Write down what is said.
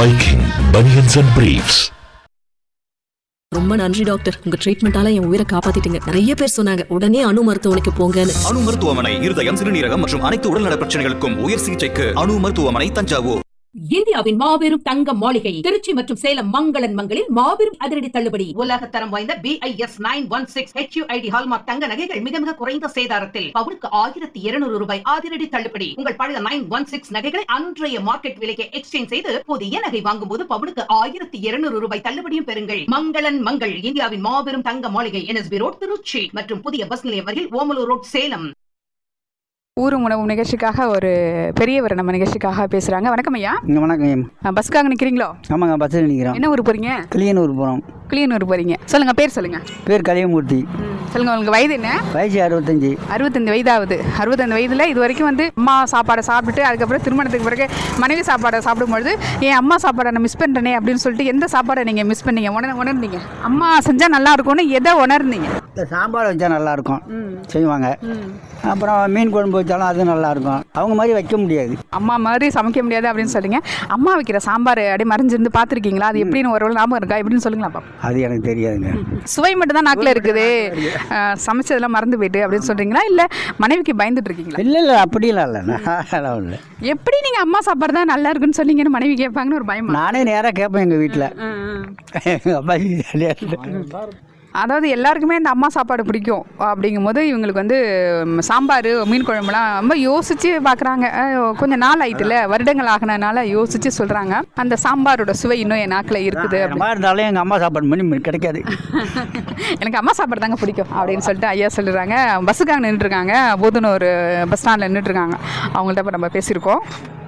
Viking Bunions and Briefs. ரொம்ப நன்றி doctor உங்க ட்ரீட்மெண்டால என் உயிரை காப்பாத்திட்டீங்க நிறைய பேர் சொன்னாங்க உடனே அணு மருத்துவமனைக்கு போங்கன்னு அணு மருத்துவமனை இருதயம் சிறுநீரகம் மற்றும் அனைத்து உடல்நல பிரச்சனைகளுக்கும் உயர் சிகிச்சைக்கு அணு மருத்துவமனை தஞ்சாவூர் இந்தியாவின் மாபெரும் தங்க மாளிகை திருச்சி மற்றும் சேலம் மங்களன் மங்களில் மாபெரும் அதிரடி தள்ளுபடி உலக தரம் வாய்ந்த BIS nine one six HUID hallmark தங்க நகைகள் மிக மிக குறைந்த சேதாரத்தில் பவுனுக்கு ஆயிரத்தி இருநூறு ரூபாய் அதிரடி தள்ளுபடி உங்கள் பழைய நைன் ஒன் சிக்ஸ் நகைகளை அன்றைய மார்க்கெட் விலைக்கு எக்ஸ்சேஞ்ச் செய்து புதிய நகை வாங்கும் போது பவுனுக்கு ஆயிரத்தி இருநூறு ரூபாய் தள்ளுபடியும் பெறுங்கள் மங்களன் மங்கள் இந்தியாவின் மாபெரும் தங்க மாளிகை என்எஸ்பி ரோட் திருச்சி மற்றும் புதிய பஸ் நிலையம் வரையில் ஓமலூர் ரோட் சேலம் ஊரும் உணவு நிகழ்ச்சிக்காக ஒரு பெரியவர் நம்ம நிகழ்ச்சிக்காக பேசுறாங்க வணக்கம் ஐயா இங்கே வணக்கம் அஹ் பஸ்க்காக நிக்கிறீங்களோ ஆமாங்க பஸ்ஸில் நிற்கிறோம் என்ன ஊர் போறீங்க கிளியனூர் போகிறோம் கிளியனூர் போறீங்க சொல்லுங்க பேர் சொல்லுங்க பேர் கலியமூர்த்தி சொல்லுங்க உங்களுக்கு வயது என்ன வயசு அறுபத்தஞ்சி அறுபத்தஞ்சு வயதாகுது அறுபத்தஞ்சு வயதுல இது வரைக்கும் வந்து அம்மா சாப்பாடை சாப்பிட்டுட்டு அதுக்கப்புறம் திருமணத்துக்கு பிறகு மனைவி சாப்பாடை சாப்பிடும்பொழுது என் அம்மா சாப்பாடை நான் மிஸ் பண்ணுறேனே அப்படின்னு சொல்லிட்டு எந்த சாப்பாடை நீங்கள் மிஸ் பண்ணீங்க உணர் உணர்ந்தீங்க அம்மா செஞ்சால் நல்லா இருக்கும்னு எதை உணர்ந்தீங்க இந்த சாம்பார் வச்சா நல்லாயிருக்கும் செய்வாங்க அப்புறம் மீன் குழம்பு வச்சாலும் அது நல்லாயிருக்கும் அவங்க மாதிரி வைக்க முடியாது அம்மா மாதிரி சமைக்க முடியாது அப்படின்னு சொல்றீங்க அம்மா வைக்கிற சாம்பார் அப்படியே மறைஞ்சிருந்து பார்த்துருக்கீங்களா அது எப்படின்னு ஒரு ஞாபகம் இருக்கா எப்படின்னு சொல்லுங்களா பாப்போம் அது எனக்கு தெரியாதுங்க சுவை மட்டும் தான் நாக்கில் இருக்குது அஹ், சமைச்சதெல்லாம் மறந்து போயிட்டு அப்படின்னு சொல்றீங்களா இல்லை மனைவிக்கு பயந்துட்டு இருக்கீங்களா இல்லை இல்லை அப்படிலாம் இல்லை நான் இல்லை எப்படி நீங்கள் அம்மா சாப்பாடு தான் நல்லா இருக்குன்னு சொன்னீங்கன்னு மனைவி கேட்பாங்கன்னு ஒரு பயமா நானே நேராக கேட்பேன் எங்கள் வீட்டில் எங்கள் அப்பா ஜாலியாக அதாவது எல்லாருக்குமே இந்த அம்மா சாப்பாடு பிடிக்கும் அப்படிங்கும்போது இவங்களுக்கு வந்து ம், சாம்பார் மீன் குழம்புலாம் ரொம்ப யோசிச்சு பார்க்குறாங்க கொஞ்சம் நாள் ஆயிட்டுல வருடங்கள் ஆகினனால யோசிச்சு சொல்கிறாங்க அந்த சாம்பாரோட சுவை இன்னும் என் நாக்கில் இருக்குது அப்படி மாதிரி இருந்தாலும் எங்கள் அம்மா சாப்பாடு பண்ணி கிடைக்காது எனக்கு அம்மா சாப்பாடு தாங்க பிடிக்கும் அப்படின்னு சொல்லிட்டு ஐயா சொல்லிடுறாங்க பஸ்ஸுக்காக நின்றுருக்காங்க போதுன்னு ஒரு பஸ் ஸ்டாண்டில் நின்றுட்டுருக்காங்க அவங்கள்ட்ட இப்போ நம்ம பேசியிருக்கோம்